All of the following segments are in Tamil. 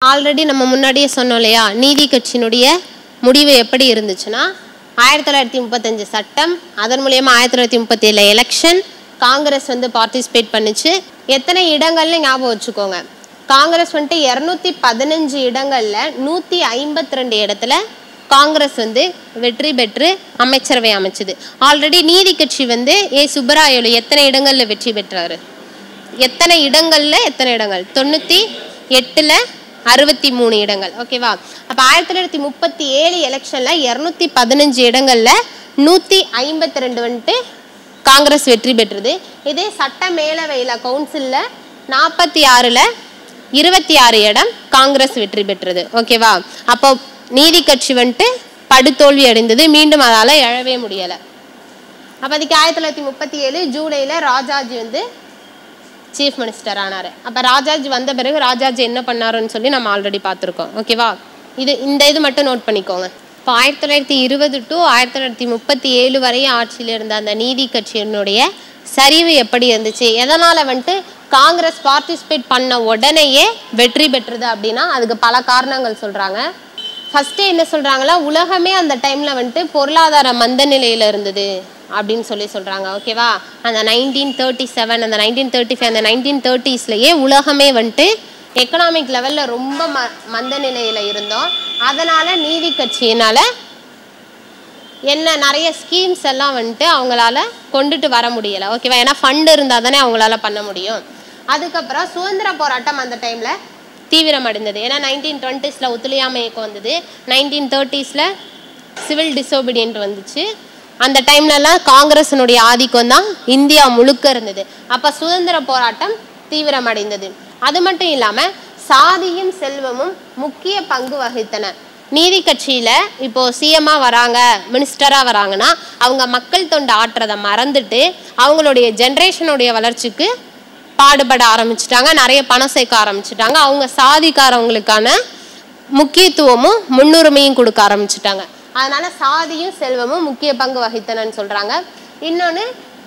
ஆல்ரெடி நம்ம முன்னாடியே சொன்னோம் இல்லையா நீதி கட்சியினுடைய முடிவு எப்படி இருந்துச்சுன்னா ஆயிரத்தி தொள்ளாயிரத்தி முப்பத்தஞ்சு சட்டம் அதன் மூலியமா ஆயிரத்தி தொள்ளாயிரத்தி முப்பத்தி ஏழு எலெக்ஷன் காங்கிரஸ் வந்து பார்ட்டிசிபேட் பண்ணுச்சு எத்தனை இடங்கள்னு ஞாபகம் வச்சுக்கோங்க காங்கிரஸ் வந்துட்டு இரநூத்தி பதினஞ்சு இடங்கள்ல நூற்றி ஐம்பத்தி ரெண்டு இடத்துல காங்கிரஸ் வந்து வெற்றி பெற்று அமைச்சரவை அமைச்சுது ஆல்ரெடி நீதி கட்சி வந்து ஏ சுப்பராயலு எத்தனை இடங்கள்ல வெற்றி பெற்றாரு எத்தனை இடங்கள்ல எத்தனை இடங்கள் தொண்ணூற்றி எட்டில் அறுபத்தி மூணு இடங்கள் ஓகேவா அப்போ ஆயிரத்தி தொள்ளாயிரத்தி முப்பத்தி ஏழு எலெக்ஷனில் இரநூத்தி பதினஞ்சு இடங்கள்ல நூற்றி ஐம்பத்தி ரெண்டு வந்துட்டு காங்கிரஸ் வெற்றி பெற்றது இதே சட்ட மேலவையில் கவுன்சிலில் நாற்பத்தி ஆறில் இருபத்தி ஆறு இடம் காங்கிரஸ் வெற்றி பெற்றது ஓகேவா அப்போ நீதி கட்சி வந்துட்டு படுதோல்வி அடைந்தது மீண்டும் அதால் எழவே முடியலை அப்போ அதுக்கு ஆயிரத்தி தொள்ளாயிரத்தி முப்பத்தி ஏழு ஜூலையில் ராஜாஜி வந்து சீஃப் மினிஸ்டர் ஆனார் அப்போ ராஜாஜி வந்த பிறகு ராஜாஜி என்ன பண்ணாருன்னு சொல்லி நம்ம ஆல்ரெடி பார்த்துருக்கோம் ஓகேவா இது இந்த இது மட்டும் நோட் பண்ணிக்கோங்க இப்போ ஆயிரத்தி தொள்ளாயிரத்தி இருபது டு ஆயிரத்தி தொள்ளாயிரத்தி முப்பத்தி ஏழு வரையும் ஆட்சியில் இருந்த அந்த நீதி கட்சியினுடைய சரிவு எப்படி இருந்துச்சு எதனால் வந்துட்டு காங்கிரஸ் பார்ட்டிசிபேட் பண்ண உடனேயே வெற்றி பெற்றது அப்படின்னா அதுக்கு பல காரணங்கள் சொல்கிறாங்க ஃபஸ்ட்டு என்ன சொல்கிறாங்களா உலகமே அந்த டைமில் வந்துட்டு பொருளாதார மந்த நிலையில் இருந்தது அப்படின்னு சொல்லி சொல்கிறாங்க ஓகேவா அந்த நைன்டீன் தேர்ட்டி செவன் அந்த நைன்டீன் தேர்ட்டி ஃபைவ் அந்த நைன்டீன் தேர்ட்டிஸ்லேயே உலகமே வந்துட்டு எக்கனாமிக் லெவலில் ரொம்ப ம மந்த நிலையில் இருந்தோம் அதனால் நீதி கட்சியினால் என்ன நிறைய ஸ்கீம்ஸ் எல்லாம் வந்துட்டு அவங்களால கொண்டுட்டு வர முடியலை ஓகேவா ஏன்னா ஃபண்டு இருந்தால் தானே அவங்களால பண்ண முடியும் அதுக்கப்புறம் சுதந்திர போராட்டம் அந்த டைமில் தீவிரமடைந்தது ஏன்னா நைன்டீன் டுவெண்ட்டீஸில் ஒத்துழையாமை இயக்கம் வந்தது நைன்டீன் தேர்ட்டிஸில் சிவில் டிசோபீடியன்ட் வந்துச்சு அந்த டைம்லலாம் காங்கிரஸினுடைய ஆதிக்கம் தான் இந்தியா முழுக்க இருந்தது அப்போ சுதந்திர போராட்டம் தீவிரமடைந்தது அது மட்டும் இல்லாமல் சாதியும் செல்வமும் முக்கிய பங்கு வகித்தன நீதி கட்சியில் இப்போ சிஎம்மா வராங்க மினிஸ்டராக வராங்கன்னா அவங்க மக்கள் தொண்டு ஆற்றுறதை மறந்துட்டு அவங்களுடைய ஜென்ரேஷனுடைய வளர்ச்சிக்கு பாடுபட ஆரம்பிச்சிட்டாங்க நிறைய பணம் சேர்க்க ஆரம்பிச்சிட்டாங்க அவங்க சாதிக்காரவங்களுக்கான முக்கியத்துவமும் முன்னுரிமையும் கொடுக்க ஆரம்பிச்சிட்டாங்க அதனால சாதியும் செல்வமும் முக்கிய பங்கு வகித்தனன்னு சொல்றாங்க இன்னொன்று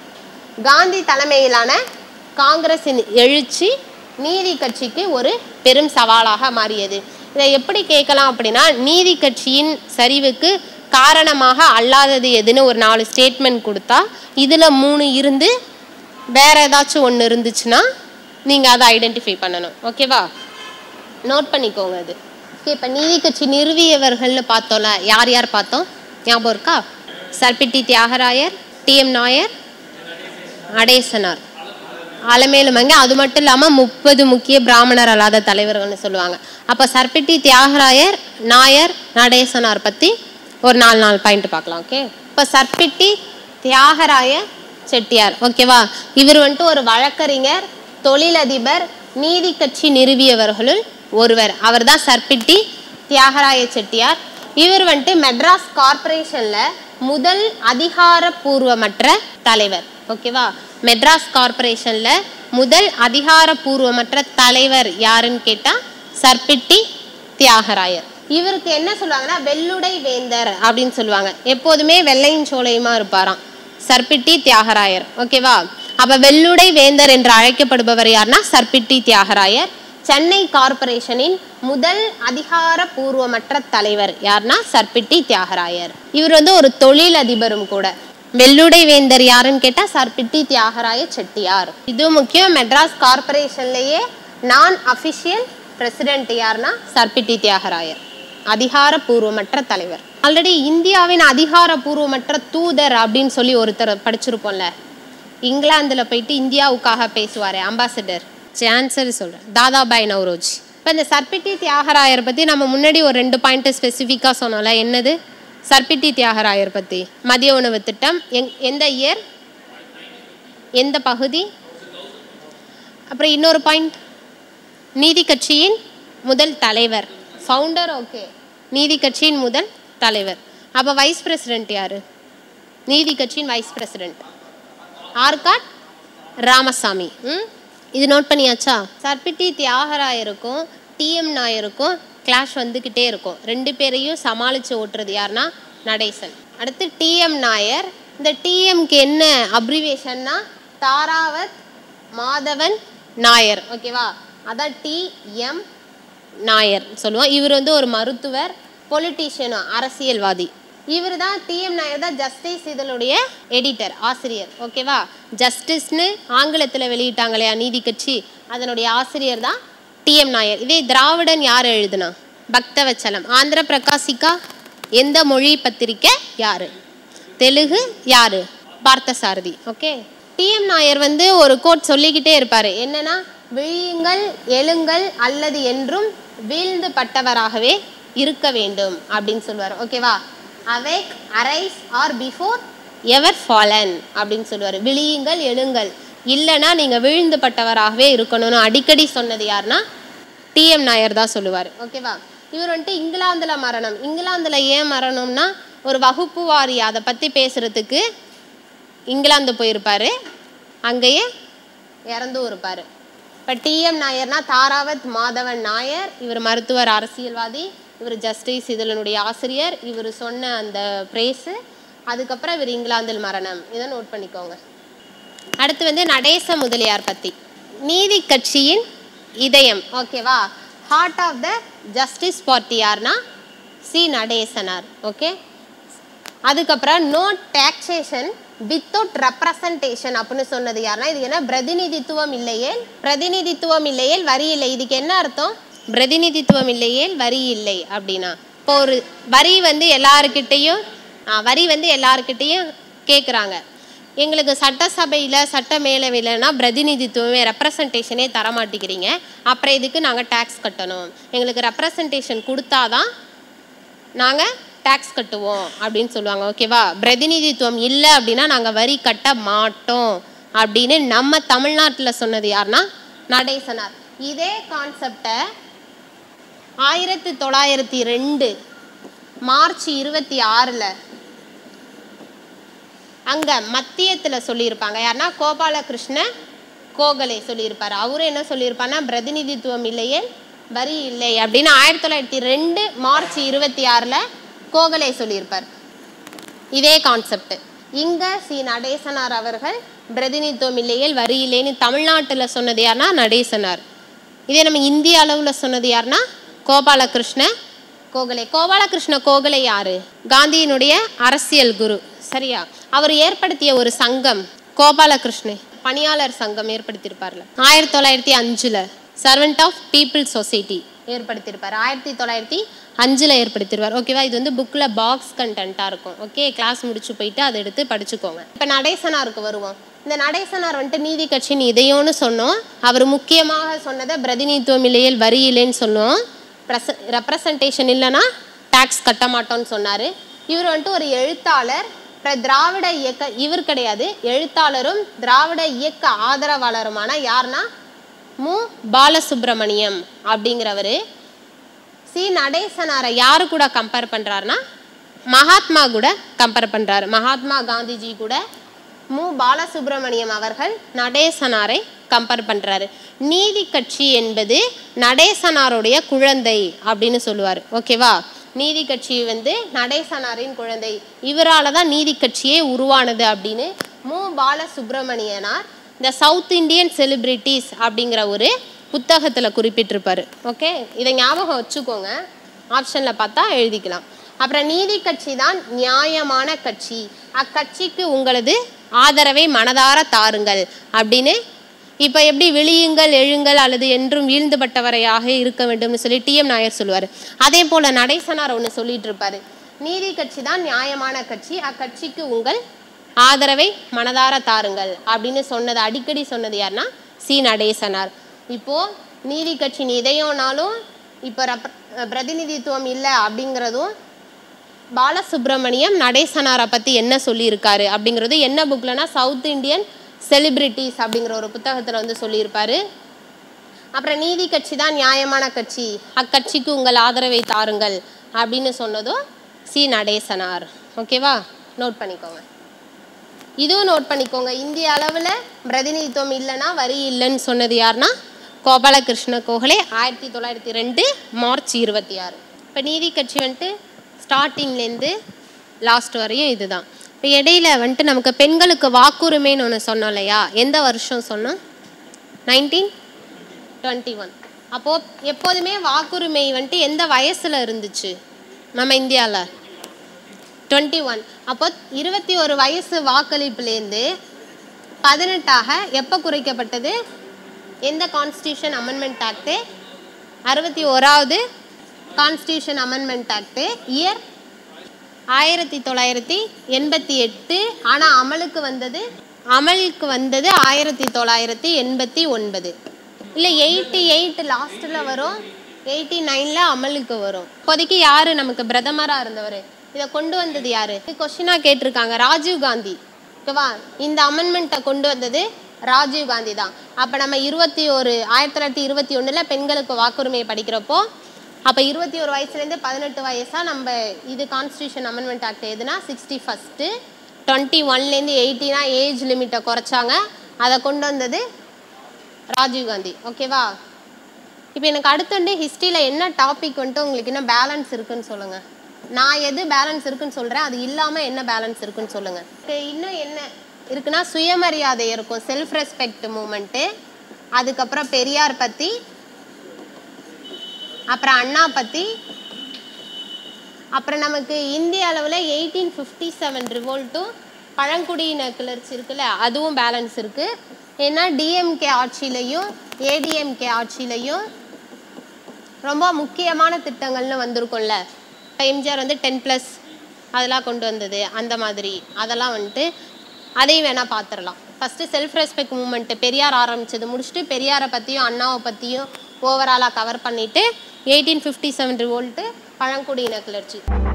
காந்தி தலைமையிலான காங்கிரஸின் எழுச்சி நீதி கட்சிக்கு ஒரு பெரும் சவாலாக மாறியது இதை எப்படி கேட்கலாம் அப்படின்னா நீதி கட்சியின் சரிவுக்கு காரணமாக அல்லாதது எதுன்னு ஒரு நாலு ஸ்டேட்மெண்ட் கொடுத்தா இதில் மூணு இருந்து வேற ஏதாச்சும் ஒன்று இருந்துச்சுன்னா நீங்கள் அதை ஐடென்டிஃபை பண்ணணும் ஓகேவா நோட் பண்ணிக்கோங்க அது ஓகே இப்போ நீதி கட்சி நிறுவியவர்கள்னு பார்த்தோம்ல யார் யார் பார்த்தோம் ஞாபகம் இருக்கா சர்பிட்டி தியாகராயர் டிஎம் நாயர் அடேசனார் அலமேலுமங்க அது மட்டும் இல்லாமல் முப்பது முக்கிய பிராமணர் அல்லாத தலைவர்கள்னு சொல்லுவாங்க அப்போ சர்பிட்டி தியாகராயர் நாயர் நடேசனார் பற்றி ஒரு நாலு நாலு பாயிண்ட் பார்க்கலாம் ஓகே இப்போ சர்பிட்டி தியாகராய செட்டியார் ஓகேவா இவர் வந்துட்டு ஒரு வழக்கறிஞர் தொழிலதிபர் நீதி கட்சி நிறுவியவர்களுள் ஒருவர் அவர் தான் சர்பிட்டி தியாகராய செட்டியார் இவர் வந்துட்டு மெட்ராஸ் கார்ப்பரேஷனில் முதல் அதிகாரப்பூர்வமற்ற தலைவர் ஓகேவா மெட்ராஸ் கார்ப்பரேஷனில் முதல் அதிகாரப்பூர்வமற்ற தலைவர் யாருன்னு கேட்டால் சர்பிட்டி தியாகராயர் இவருக்கு என்ன சொல்லுவாங்கன்னா வெள்ளுடை வேந்தர் அப்படின்னு சொல்லுவாங்க எப்போதுமே வெள்ளையும் சோலையுமா இருப்பாராம் சர்பிட்டி தியாகராயர் ஓகேவா அப்ப வெள்ளுடை வேந்தர் என்று அழைக்கப்படுபவர் யாருன்னா சர்பிட்டி தியாகராயர் சென்னை கார்ப்பரேஷனின் முதல் அதிகாரப்பூர்வமற்ற தலைவர் யாருன்னா சர்பிட்டி தியாகராயர் இவர் வந்து ஒரு தொழில் அதிபரும் கூட வெள்ளுடை வேந்தர் யாருன்னு கேட்டா சர்பிட்டி தியாகராய செட்டியார் இது முக்கியம் மெட்ராஸ் கார்ப்பரேஷன்லயே நான் அபிஷியல் பிரசிடென்ட் யாருன்னா சர்பிட்டி தியாகராயர் அதிகாரப்பூர்வமற்ற தலைவர் ஆல்ரெடி இந்தியாவின் அதிகாரப்பூர்வமற்ற தூதர் அப்படின்னு சொல்லி ஒருத்தர் படிச்சிருப்போம்ல இங்கிலாந்தில் போயிட்டு இந்தியாவுக்காக பேசுவார் அம்பாசிடர் சான்சர் சொல்கிறேன் தாதாபாய் நவ்ரோஜ் இப்போ இந்த சர்பிட்டி தியாகராயர் பற்றி நம்ம முன்னாடி ஒரு ரெண்டு பாயிண்ட் ஸ்பெசிஃபிக்காக சொன்னோம்ல என்னது சர்பிட்டி தியாகராயர் பற்றி மதிய உணவு திட்டம் எங் எந்த இயர் எந்த பகுதி அப்புறம் இன்னொரு பாயிண்ட் நீதி கட்சியின் முதல் தலைவர் ஃபவுண்டர் ஓகே நீதி கட்சியின் முதல் தலைவர் அப்போ வைஸ் பிரசிடென்ட் யாரு நீதி கட்சியின் வைஸ் பிரசிடென்ட் ஆர்காட் ராமசாமி ம் இது நோட் பண்ணியாச்சா சர்பிட்டி தியாகராயருக்கும் டிஎம் நாயருக்கும் கிளாஷ் வந்துக்கிட்டே இருக்கும் ரெண்டு பேரையும் சமாளித்து ஓட்டுறது யாருன்னா நடேசன் அடுத்து டிஎம் நாயர் இந்த டிஎம்க்கு என்ன அப்ரிவேஷன்னா தாராவத் மாதவன் நாயர் ஓகேவா அதான் டிஎம் நாயர் சொல்லுவோம் இவர் வந்து ஒரு மருத்துவர் பொலிட்டீஷியனும் அரசியல்வாதி இவர் தான் டிஎம் நாயர் தான் ஜஸ்டிஸ் இதழுடைய எடிட்டர் ஆசிரியர் ஓகேவா ஜஸ்டிஸ்னு ஆங்கிலத்தில் வெளியிட்டாங்க இல்லையா நீதி கட்சி அதனுடைய ஆசிரியர் தான் டிஎம் நாயர் இதே திராவிடன் யார் எழுதுனா பக்தவச்சலம் ஆந்திர பிரகாசிகா எந்த மொழி பத்திரிக்கை யாரு தெலுங்கு யாரு பார்த்தசாரதி ஓகே டிஎம் நாயர் வந்து ஒரு கோட் சொல்லிக்கிட்டே இருப்பாரு என்னன்னா விழியுங்கள் எழுங்கள் அல்லது என்றும் வீழ்ந்து பட்டவராகவே இருக்க வேண்டும் அப்படின்னு சொல்லுவார் ஓகேவா awake arise or before ever fallen அப்படின்னு சொல்லுவார் விழியுங்கள் எழுங்கள் இல்லைன்னா நீங்கள் விழுந்து பட்டவராகவே இருக்கணும்னு அடிக்கடி சொன்னது யாருன்னா டிஎம் நாயர் தான் சொல்லுவார் ஓகேவா இவர் வந்துட்டு இங்கிலாந்தில் மரணம் இங்கிலாந்தில் ஏன் மரணம்னா ஒரு வகுப்பு வாரி அதை பற்றி பேசுகிறதுக்கு இங்கிலாந்து போயிருப்பார் அங்கேயே இறந்தும் இருப்பார் இப்போ டிஎம் நாயர்னா தாராவத் மாதவன் நாயர் இவர் மருத்துவர் அரசியல்வாதி இவர் ஜஸ்டிஸ் இதனுடைய ஆசிரியர் இவர் சொன்ன அந்த பிரேஸு அதுக்கப்புறம் இவர் இங்கிலாந்தில் மரணம் இதை நோட் பண்ணிக்கோங்க அடுத்து வந்து நடேச முதலியார் பற்றி நீதி கட்சியின் இதயம் ஓகேவா heart of the Justice Party யார்னா சி நடேசனார் ஓகே அதுக்கப்புறம் நோ டாக்ஸேஷன் வித்தவுட் ரெப்ரசன்டேஷன் அப்படின்னு சொன்னது யாருன்னா இது என்ன பிரதிநிதித்துவம் இல்லையேல் பிரதிநிதித்துவம் இல்லையேல் வரி இல்லை இதுக்கு என்ன அர்த்தம் பிரதிநிதித்துவம் இல்லையேல் வரி இல்லை அப்படின்னா இப்போ ஒரு வரி வந்து எல்லாருக்கிட்டேயும் ஆ, வரி வந்து எல்லாருக்கிட்டேயும் கேட்குறாங்க எங்களுக்கு சட்டசபையில் சட்ட மேலவையிலனா பிரதிநிதித்துவமே ரெப்ரசன்டேஷனே தர மாட்டேங்கிறீங்க அப்புறம் இதுக்கு நாங்கள் டேக்ஸ் கட்டணும் எங்களுக்கு ரெப்ரசன்டேஷன் கொடுத்தாதான் நாங்கள் டேக்ஸ் கட்டுவோம் அப்படின்னு சொல்லுவாங்க ஓகேவா பிரதிநிதித்துவம் இல்லை அப்படின்னா நாங்கள் வரி கட்ட மாட்டோம் அப்படின்னு நம்ம தமிழ்நாட்டில் சொன்னது யாருன்னா நடேசனார் இதே கான்செப்டை ஆயிரத்தி தொள்ளாயிரத்தி ரெண்டு மார்ச் இருபத்தி ஆறில் அங்கே மத்தியத்தில் சொல்லியிருப்பாங்க யாருன்னா கோபாலகிருஷ்ண கோகலே சொல்லியிருப்பார் அவரு என்ன சொல்லியிருப்பாருன்னா பிரதிநிதித்துவம் இல்லையே வரி இல்லை அப்படின்னு ஆயிரத்தி தொள்ளாயிரத்தி ரெண்டு மார்ச் இருபத்தி ஆறில் கோகலே சொல்லியிருப்பார் இதே கான்செப்ட் இங்க சி நடேசனார் அவர்கள் பிரதிநிதித்துவம் இல்லையேல் வரி இல்லைன்னு தமிழ்நாட்டில் சொன்னது யாருன்னா நடேசனார் இதே நம்ம இந்திய அளவில் சொன்னது யாருன்னா கோபாலகிருஷ்ண கோகலே கோபாலகிருஷ்ண கோகலே யாரு காந்தியினுடைய அரசியல் குரு சரியா அவர் ஏற்படுத்திய ஒரு சங்கம் கோபாலகிருஷ்ண பணியாளர் சங்கம் ஏற்படுத்தியிருப்பார்ல ஆயிரத்தி தொள்ளாயிரத்தி அஞ்சுல சர்வெண்ட் ஆஃப் பீப்புள் சொசைட்டி ஏற்படுத்தியிருப்பார் ஆயிரத்தி தொள்ளாயிரத்தி அஞ்சில் ஏற்படுத்திடுவார் ஓகேவா இது வந்து புக்கில் பாக்ஸ் கண்டென்ட்டாக இருக்கும் ஓகே கிளாஸ் முடிச்சு போயிட்டு அதை எடுத்து படிச்சுக்கோங்க இப்போ நடேசனாருக்கு வருவோம் இந்த நடேசனார் வந்துட்டு நீதி கட்சியின் இதயம்னு சொன்னோம் அவர் முக்கியமாக சொன்னதை பிரதிநிதித்துவம் இல்லையேல் வரி இல்லைன்னு சொன்னோம் ப்ரெச ரெப்ரசன்டேஷன் இல்லைன்னா டேக்ஸ் கட்ட மாட்டோம்னு சொன்னார் இவர் வந்துட்டு ஒரு எழுத்தாளர் அப்புறம் திராவிட இயக்க இவர் கிடையாது எழுத்தாளரும் திராவிட இயக்க ஆதரவாளருமான யாருன்னா மு பாலசுப்ரமணியம் அப்படிங்கிறவர் சி நடேசனாரை யாரு கூட கம்பேர் பண்ணுறாருன்னா மகாத்மா கூட கம்பேர் பண்ணுறாரு மகாத்மா காந்திஜி கூட மு பாலசுப்ரமணியம் அவர்கள் நடேசனாரை கம்பேர் பண்ணுறாரு நீதி கட்சி என்பது நடேசனாருடைய குழந்தை அப்படின்னு சொல்லுவார் ஓகேவா நீதி கட்சி வந்து நடேசனாரின் குழந்தை இவரால் தான் நீதி கட்சியே உருவானது அப்படின்னு மு பாலசுப்ரமணியனார் இந்த சவுத் இந்தியன் செலிபிரிட்டிஸ் அப்படிங்கிற ஒரு புத்தகத்தில் குறிப்பிட்டிருப்பாரு ஓகே இதை ஞாபகம் வச்சுக்கோங்க ஆப்ஷனில் பார்த்தா எழுதிக்கலாம் அப்புறம் நீதி கட்சி தான் நியாயமான கட்சி அக்கட்சிக்கு உங்களது ஆதரவை மனதார தாருங்கள் அப்படின்னு இப்போ எப்படி விழியுங்கள் எழுங்கள் அல்லது என்றும் வீழ்ந்துபட்டவரையாக இருக்க வேண்டும்னு சொல்லி டிஎம் நாயர் சொல்லுவார் அதே போல் நடேசனார் ஒன்று சொல்லிட்டு இருப்பாரு நீதி கட்சி தான் நியாயமான கட்சி அக்கட்சிக்கு உங்கள் ஆதரவை மனதார தாருங்கள் அப்படின்னு சொன்னது அடிக்கடி சொன்னது யாருன்னா சி நடேசனார் இப்போ நீதி கட்சியின் இதயம்னாலும் இப்போ ரப் பிரதிநிதித்துவம் இல்லை அப்படிங்கிறதும் பாலசுப்ரமணியம் நடேசனாரை பற்றி என்ன சொல்லியிருக்காரு அப்படிங்கிறது என்ன புக்லனா சவுத் இந்தியன் செலிபிரிட்டிஸ் அப்படிங்கிற ஒரு புத்தகத்தில் வந்து சொல்லியிருப்பாரு அப்புறம் நீதி கட்சி தான் நியாயமான கட்சி அக்கட்சிக்கு உங்கள் ஆதரவை தாருங்கள் அப்படின்னு சொன்னதும் சி நடேசனார் ஓகேவா நோட் பண்ணிக்கோங்க இதுவும் நோட் பண்ணிக்கோங்க இந்திய அளவில் பிரதிநிதித்துவம் இல்லைன்னா வரி இல்லைன்னு சொன்னது யாருன்னா கோபாலகிருஷ்ண கோகலே ஆயிரத்தி தொள்ளாயிரத்தி ரெண்டு மார்ச் இருபத்தி ஆறு இப்போ நீதி கட்சி வந்துட்டு ஸ்டார்டிங்லேருந்து லாஸ்ட் வரையும் இதுதான் இப்போ இடையில வந்துட்டு நமக்கு பெண்களுக்கு வாக்குரிமைன்னு ஒன்று சொன்னோம் இல்லையா எந்த வருஷம் சொன்னோம் நைன்டீன் டுவெண்ட்டி ஒன் அப்போது எப்போதுமே வாக்குரிமை வந்துட்டு எந்த வயசில் இருந்துச்சு நம்ம இந்தியாவில் டுவெண்ட்டி ஒன் அப்போ இருபத்தி ஒரு வயசு வாக்களிப்புலேருந்து பதினெட்டாக எப்போ குறைக்கப்பட்டது எந்த கான்ஸ்டியூஷன் அமெண்ட்மெண்ட் ஆக்டு அறுபத்தி ஓராவது கான்ஸ்டியூஷன் அமெண்ட்மெண்ட் ஆக்டு இயர் ஆயிரத்தி தொள்ளாயிரத்தி எண்பத்தி எட்டு ஆனால் அமலுக்கு வந்தது அமலுக்கு வந்தது ஆயிரத்தி தொள்ளாயிரத்தி எண்பத்தி ஒன்பது இல்லை எயிட்டி எயிட் லாஸ்ட்டில் வரும் எயிட்டி நைனில் அமலுக்கு வரும் இப்போதைக்கு யார் நமக்கு பிரதமராக இருந்தவர் இதை கொண்டு வந்தது யார் கொஷினாக கேட்டிருக்காங்க ராஜீவ் காந்தி ஓகேவா இந்த அமெண்ட்மெண்ட்டை கொண்டு வந்தது ராஜீவ் காந்தி தான் அப்போ நம்ம இருபத்தி ஒரு ஆயிரத்தி தொள்ளாயிரத்தி இருபத்தி ஒன்றில் பெண்களுக்கு வாக்குரிமையை படிக்கிறப்போ அப்போ இருபத்தி ஒரு வயசுலேருந்து பதினெட்டு வயசா நம்ம இது கான்ஸ்டியூஷன் அமெண்ட்மெண்ட் ஆக்ட் எதுனா சிக்ஸ்டி ஃபஸ்ட்டு டுவெண்ட்டி ஒன்லேருந்து எயிட்டினா ஏஜ் லிமிட்டை குறைச்சாங்க அதை கொண்டு வந்தது ராஜீவ் காந்தி ஓகேவா இப்போ எனக்கு அடுத்தண்டு ஹிஸ்ட்ரியில் என்ன டாபிக் வந்துட்டு உங்களுக்கு என்ன பேலன்ஸ் இருக்குன்னு சொல்லுங்கள் நான் எது பேலன்ஸ் இருக்குன்னு சொல்கிறேன் அது இல்லாமல் என்ன பேலன்ஸ் இருக்குன்னு சொல்லுங்கள் இன்னும் என்ன இருக்குன்னா சுயமரியாதை இருக்கும் செல்ஃப் ரெஸ்பெக்ட் மூமெண்ட்டு அதுக்கப்புறம் பெரியார் பற்றி அப்புறம் அண்ணா பற்றி அப்புறம் நமக்கு இந்திய அளவில் எயிட்டீன் ஃபிஃப்டி செவன் ரிவோல்ட்டும் பழங்குடியின கிளர்ச்சி இருக்குல்ல அதுவும் பேலன்ஸ் இருக்குது ஏன்னா டிஎம்கே ஆட்சியிலையும் ஏடிஎம்கே ஆட்சியிலையும் ரொம்ப முக்கியமான திட்டங்கள்னு வந்திருக்கும்ல இப்போ எம்ஜிஆர் வந்து டென் ப்ளஸ் அதெல்லாம் கொண்டு வந்தது அந்த மாதிரி அதெல்லாம் வந்துட்டு அதையும் வேணால் பார்த்துடலாம் first self respect movement Periyar ஆரம்பிச்சது முடிச்சுட்டு பெரியாரை பற்றியும் அண்ணாவை பற்றியும் ஓவராலாக கவர் பண்ணிவிட்டு எயிட்டீன் ஃபிஃப்டி செவன் ரிவோல்ட்டு பழங்குடியின கிளர்ச்சி